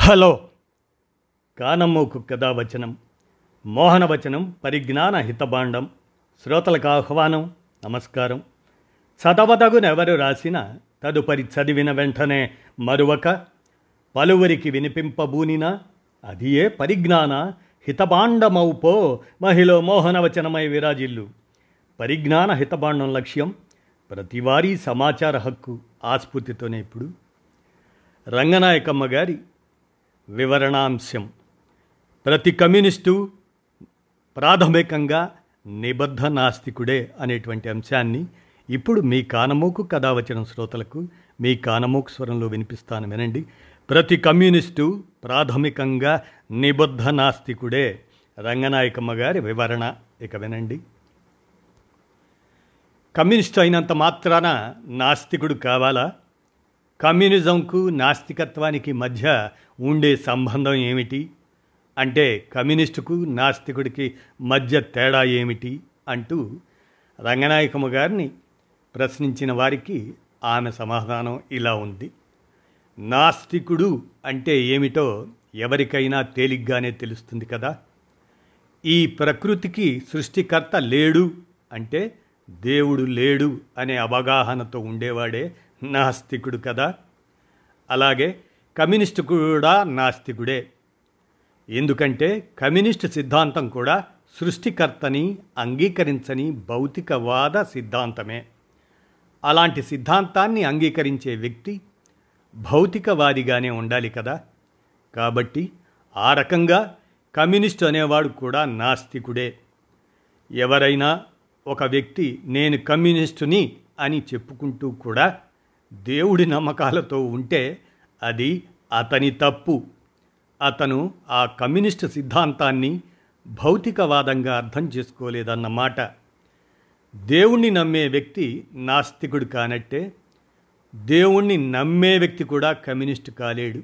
hello కానమ్మోకు కథావచనం మోహనవచనం పరిజ్ఞాన హితబాండం శ్రోతలకు ఆహ్వానం నమస్కారం చదవదగునెవరు రాసిన తదుపరి చదివిన వెంటనే మరువక పలువురికి వినిపింపబూనిన అది ఏ పరిజ్ఞాన హితబాండమౌపో మహిళ మోహనవచనమై విరాజిల్లు పరిజ్ఞాన హితబాండం లక్ష్యం ప్రతివారీ సమాచార హక్కు ఆస్ఫూర్తితోనే ఇప్పుడు రంగనాయకమ్మ గారి వివరణాంశం ప్రతి కమ్యూనిస్టు ప్రాథమికంగా నిబద్ధ నాస్తికుడే అనేటువంటి అంశాన్ని ఇప్పుడు మీ కానమోకు కథ వచ్చిన శ్రోతలకు మీ కానమోకు స్వరంలో వినిపిస్తాను వినండి ప్రతి కమ్యూనిస్టు ప్రాథమికంగా నిబద్ధ నాస్తికుడే రంగనాయకమ్మ గారి వివరణ ఇక వినండి కమ్యూనిస్టు అయినంత మాత్రాన నాస్తికుడు కావాలా కమ్యూనిజంకు నాస్తికత్వానికి మధ్య ఉండే సంబంధం ఏమిటి అంటే కమ్యూనిస్టుకు నాస్తికుడికి మధ్య తేడా ఏమిటి అంటూ రంగనాయకమ్మ గారిని ప్రశ్నించిన వారికి ఆమె సమాధానం ఇలా ఉంది నాస్తికుడు అంటే ఏమిటో ఎవరికైనా తేలిగ్గానే తెలుస్తుంది కదా ఈ ప్రకృతికి సృష్టికర్త లేడు అంటే దేవుడు లేడు అనే అవగాహనతో ఉండేవాడే నాస్తికుడు కదా అలాగే కమ్యూనిస్టు కూడా నాస్తికుడే ఎందుకంటే కమ్యూనిస్టు సిద్ధాంతం కూడా సృష్టికర్తని అంగీకరించని భౌతికవాద సిద్ధాంతమే అలాంటి సిద్ధాంతాన్ని అంగీకరించే వ్యక్తి భౌతికవాదిగానే ఉండాలి కదా కాబట్టి ఆ రకంగా కమ్యూనిస్టు అనేవాడు కూడా నాస్తికుడే ఎవరైనా ఒక వ్యక్తి నేను కమ్యూనిస్టుని అని చెప్పుకుంటూ కూడా దేవుడి నమ్మకాలతో ఉంటే అది అతని తప్పు అతను ఆ కమ్యూనిస్టు సిద్ధాంతాన్ని భౌతికవాదంగా అర్థం చేసుకోలేదన్నమాట దేవుణ్ణి నమ్మే వ్యక్తి నాస్తికుడు కానట్టే దేవుణ్ణి నమ్మే వ్యక్తి కూడా కమ్యూనిస్టు కాలేడు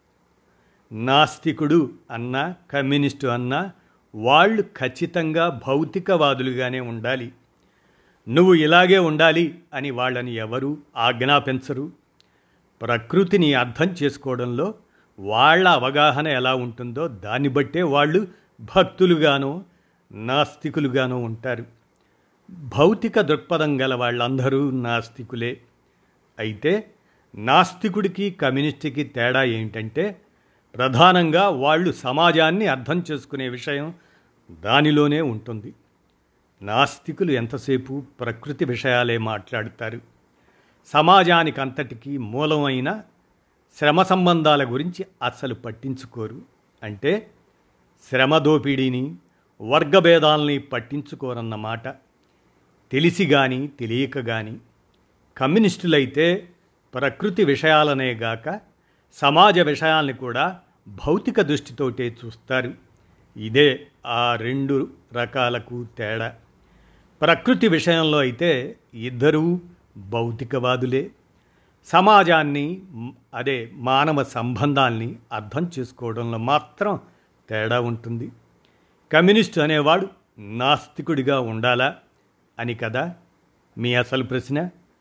నాస్తికుడు అన్నా కమ్యూనిస్టు అన్నా వాళ్ళు ఖచ్చితంగా భౌతికవాదులుగానే ఉండాలి నువ్వు ఇలాగే ఉండాలి అని వాళ్ళని ఎవరు ఆజ్ఞాపించరు ప్రకృతిని అర్థం చేసుకోవడంలో వాళ్ళ అవగాహన ఎలా ఉంటుందో దాన్ని బట్టే వాళ్ళు భక్తులుగానో నాస్తికులుగానో ఉంటారు భౌతిక దృక్పథం గల వాళ్ళందరూ నాస్తికులే అయితే నాస్తికుడికి కమ్యూనిస్టుకి తేడా ఏంటంటే ప్రధానంగా వాళ్ళు సమాజాన్ని అర్థం చేసుకునే విషయం దానిలోనే ఉంటుంది నాస్తికులు ఎంతసేపు ప్రకృతి విషయాలే మాట్లాడుతారు సమాజానికి అంతటికీ మూలమైన శ్రమ సంబంధాల గురించి అస్సలు పట్టించుకోరు అంటే శ్రమ దోపిడీని వర్గభేదాలని పట్టించుకోరన్నమాట తెలిసి కానీ తెలియక కానీ కమ్యూనిస్టులైతే ప్రకృతి విషయాలనే గాక సమాజ విషయాల్ని కూడా భౌతిక దృష్టితోటే చూస్తారు ఇదే ఆ రెండు రకాలకు తేడా ప్రకృతి విషయంలో అయితే ఇద్దరూ భౌతికవాదులే సమాజాన్ని అదే మానవ సంబంధాల్ని అర్థం చేసుకోవడంలో మాత్రం తేడా ఉంటుంది కమ్యూనిస్ట్ అనేవాడు నాస్తికుడిగా ఉండాలా అని కదా మీ అసలు ప్రశ్న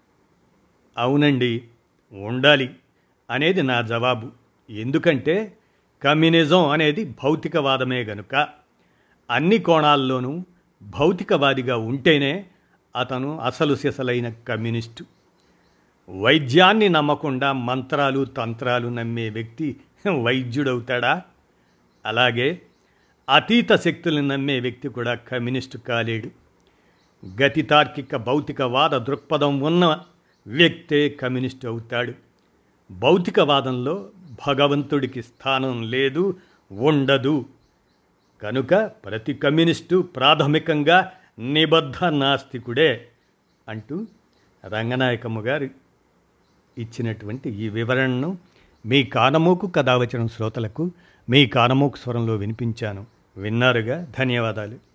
అవునండి ఉండాలి అనేది నా జవాబు ఎందుకంటే కమ్యూనిజం అనేది భౌతికవాదమే గనుక అన్ని కోణాల్లోనూ భౌతికవాదిగా ఉంటేనే అతను అసలు సిసలైన కమ్యూనిస్టు వైద్యాన్ని నమ్మకుండా మంత్రాలు తంత్రాలు నమ్మే వ్యక్తి వైద్యుడవుతాడా అలాగే అతీత శక్తులను నమ్మే వ్యక్తి కూడా కమ్యూనిస్టు కాలేడు గతి తార్కిక భౌతికవాద దృక్పథం ఉన్న వ్యక్తే కమ్యూనిస్ట్ అవుతాడు భౌతికవాదంలో భగవంతుడికి స్థానం లేదు ఉండదు కనుక ప్రతి కమ్యూనిస్టు ప్రాథమికంగా నిబద్ధ నాస్తికుడే అంటూ రంగనాయకమ్మ గారు ఇచ్చినటువంటి ఈ వివరణను మీ కానమోకు కథావచనం శ్రోతలకు మీ కానమోకు స్వరంలో వినిపించాను విన్నారుగా ధన్యవాదాలు